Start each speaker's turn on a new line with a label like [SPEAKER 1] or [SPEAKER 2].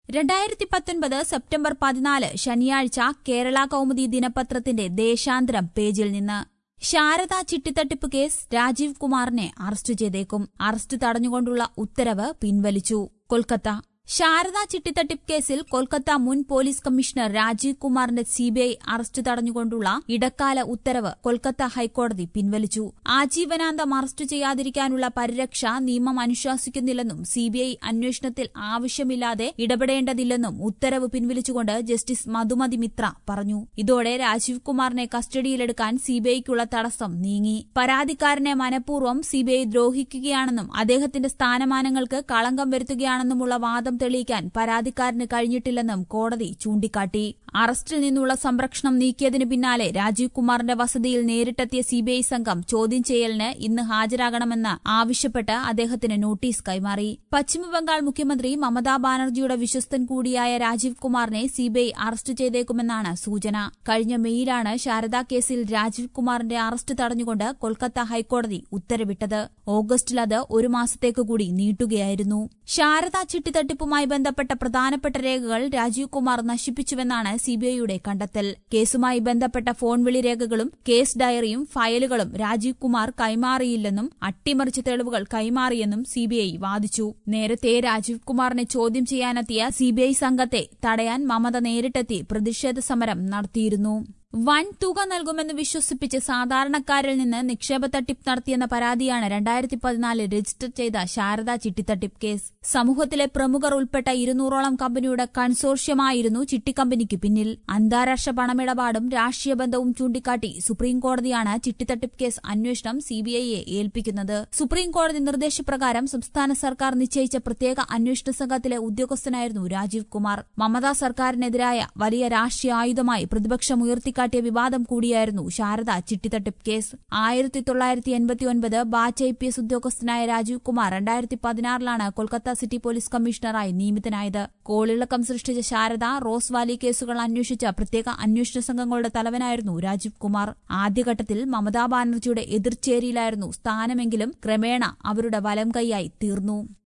[SPEAKER 1] രണ്ടായിരത്തി പത്തൊൻപത് സെപ്റ്റംബർ പതിനാല് ശനിയാഴ്ച കേരള കൗമുദി ദിനപത്രത്തിന്റെ ദേശാന്തരം പേജിൽ നിന്ന് ശാരദ ചിട്ടിത്തട്ടിപ്പ് കേസ് രാജീവ് കുമാറിനെ അറസ്റ്റ് ചെയ്തേക്കും അറസ്റ്റ് തടഞ്ഞുകൊണ്ടുള്ള ഉത്തരവ് പിൻവലിച്ചു കൊൽക്കത്ത ശാരദ ചിട്ടിത്തട്ടിപ്പ് കേസിൽ കൊൽക്കത്ത മുൻ പോലീസ് കമ്മീഷണർ രാജീവ് കുമാറിന്റെ സിബിഐ അറസ്റ്റ് തടഞ്ഞുകൊണ്ടുള്ള ഇടക്കാല ഉത്തരവ് കൊൽക്കത്ത ഹൈക്കോടതി പിൻവലിച്ചു ആജീവനാന്തം അറസ്റ്റ് ചെയ്യാതിരിക്കാനുള്ള പരിരക്ഷ നിയമം അനുശാസിക്കുന്നില്ലെന്നും സിബിഐ അന്വേഷണത്തിൽ ആവശ്യമില്ലാതെ ഇടപെടേണ്ടതില്ലെന്നും ഉത്തരവ് പിൻവലിച്ചുകൊണ്ട് ജസ്റ്റിസ് മധുമതി മിത്ര പറഞ്ഞു ഇതോടെ രാജീവ് കുമാറിനെ കസ്റ്റഡിയിലെടുക്കാൻ സിബിഐക്കുള്ള തടസ്സം നീങ്ങി പരാതിക്കാരനെ മനഃപൂർവ്വം സിബിഐ ദ്രോഹിക്കുകയാണെന്നും അദ്ദേഹത്തിന്റെ സ്ഥാനമാനങ്ങൾക്ക് കളങ്കം വരുത്തുകയാണെന്നുമുള്ള വാദം തെളിയിക്കാൻ പരാതിക്കാരന് കഴിഞ്ഞിട്ടില്ലെന്നും കോടതി ചൂണ്ടിക്കാട്ടി അറസ്റ്റിൽ നിന്നുള്ള സംരക്ഷണം നീക്കിയതിനു പിന്നാലെ രാജീവ് കുമാറിന്റെ വസതിയിൽ നേരിട്ടെത്തിയ സിബിഐ സംഘം ചോദ്യം ചെയ്യലിന് ഇന്ന് ഹാജരാകണമെന്ന് ആവശ്യപ്പെട്ട് അദ്ദേഹത്തിന് നോട്ടീസ് കൈമാറി പശ്ചിമബംഗാൾ മുഖ്യമന്ത്രി മമതാ ബാനർജിയുടെ വിശ്വസ്തൻ കൂടിയായ രാജീവ് കുമാറിനെ സിബിഐ അറസ്റ്റ് ചെയ്തേക്കുമെന്നാണ് സൂചന കഴിഞ്ഞ മെയ്യിലാണ് ശാരദാ കേസിൽ രാജീവ് കുമാറിന്റെ അറസ്റ്റ് തടഞ്ഞുകൊണ്ട് കൊൽക്കത്ത ഹൈക്കോടതി ഉത്തരവിട്ടത് ഓഗസ്റ്റിൽ അത് ഒരു മാസത്തേക്ക് കൂടി നീട്ടുകയായിരുന്നു ശാരദ ചിട്ടിത്തട്ടിപ്പുമായി ബന്ധപ്പെട്ട പ്രധാനപ്പെട്ട രേഖകൾ രാജീവ് കുമാർ നശിപ്പിച്ചുവെന്നാണ് സിബിഐയുടെ കണ്ടെത്തൽ കേസുമായി ബന്ധപ്പെട്ട ഫോൺ വിളി രേഖകളും കേസ് ഡയറിയും ഫയലുകളും രാജീവ് കുമാർ കൈമാറിയില്ലെന്നും അട്ടിമറിച്ച തെളിവുകൾ കൈമാറിയെന്നും സിബിഐ വാദിച്ചു നേരത്തെ രാജീവ് കുമാറിനെ ചോദ്യം ചെയ്യാനെത്തിയ സിബിഐ സംഘത്തെ തടയാൻ മമത നേരിട്ടെത്തി പ്രതിഷേധ സമരം നടത്തിയിരുന്നു വൻ തുക നൽകുമെന്ന് വിശ്വസിപ്പിച്ച് സാധാരണക്കാരിൽ നിന്ന് നിക്ഷേപ തട്ടിപ്പ് നടത്തിയെന്ന പരാതിയാണ് രണ്ടായിരത്തി പതിനാലിൽ രജിസ്റ്റർ ചെയ്ത ശാരദ ചിട്ടിത്തട്ടിപ്പ് കേസ് സമൂഹത്തിലെ പ്രമുഖർ ഉൾപ്പെട്ട ഇരുന്നൂറോളം കമ്പനിയുടെ കൺസോർഷ്യമായിരുന്നു ചിട്ടിക്കമ്പനിക്ക് പിന്നിൽ അന്താരാഷ്ട്ര പണമിടപാടും രാഷ്ട്രീയ ബന്ധവും ചൂണ്ടിക്കാട്ടി സുപ്രീംകോടതിയാണ് ചിട്ടിത്തട്ടിപ്പ് കേസ് അന്വേഷണം സിബിഐയെ ഏൽപ്പിക്കുന്നത് സുപ്രീംകോടതി നിർദ്ദേശപ്രകാരം സംസ്ഥാന സർക്കാർ നിശ്ചയിച്ച പ്രത്യേക അന്വേഷണ സംഘത്തിലെ ഉദ്യോഗസ്ഥനായിരുന്നു രാജീവ് കുമാർ മമതാ സർക്കാരിനെതിരായ വലിയ രാഷ്ട്രീയ ആയുധമായി പ്രതിപക്ഷം ഉയർത്തിക്കാട്ടിയ വിവാദം കൂടിയായിരുന്നു ശാരദ ചിട്ടിത്തട്ടിപ്പ് കേസ് ആയിരത്തി തൊള്ളായിരത്തി എൺപത്തിയൊൻപത് ബാച്ച് ഐ പി എസ് ഉദ്യോഗസ്ഥനായ രാജീവ് കുമാർ രണ്ടായിരത്തി പതിനാറിലാണ് കൊൽക്കത്ത സിറ്റി പോലീസ് കമ്മീഷണറായി നിയമിതനായത് കോളിളക്കം സൃഷ്ടിച്ച ശാരദ റോസ് വാലി കേസുകൾ അന്വേഷിച്ച പ്രത്യേക അന്വേഷണ സംഘങ്ങളുടെ തലവനായിരുന്നു രാജീവ് കുമാർ ആദ്യഘട്ടത്തിൽ മമതാ ബാനർജിയുടെ എതിർചേരിയിലായിരുന്നു സ്ഥാനമെങ്കിലും ക്രമേണ അവരുടെ വലം കൈയായി തീർന്നു